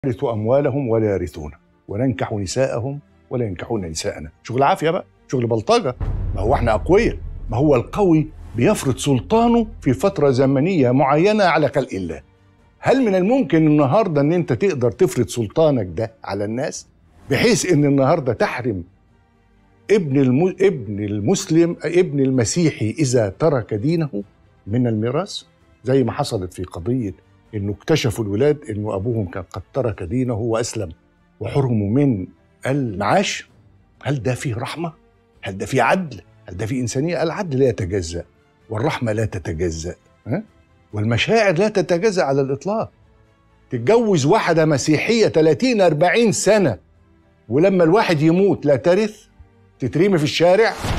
نرث اموالهم ولا يرثون وننكح نساءهم ولا ينكحون نساءنا شغل عافيه بقى شغل بلطجه ما هو احنا اقوياء ما هو القوي بيفرض سلطانه في فتره زمنيه معينه على خلق الله هل من الممكن النهارده ان انت تقدر تفرض سلطانك ده على الناس بحيث ان النهارده تحرم ابن الم... ابن المسلم ابن المسيحي اذا ترك دينه من الميراث زي ما حصلت في قضيه انه اكتشفوا الولاد انه ابوهم كان قد ترك دينه واسلم وحرموا من المعاش هل ده فيه رحمه؟ هل ده فيه عدل؟ هل ده فيه انسانيه؟ العدل لا يتجزا والرحمه لا تتجزا ها؟ والمشاعر لا تتجزا على الاطلاق تتجوز واحده مسيحيه 30 40 سنه ولما الواحد يموت لا ترث تترمي في الشارع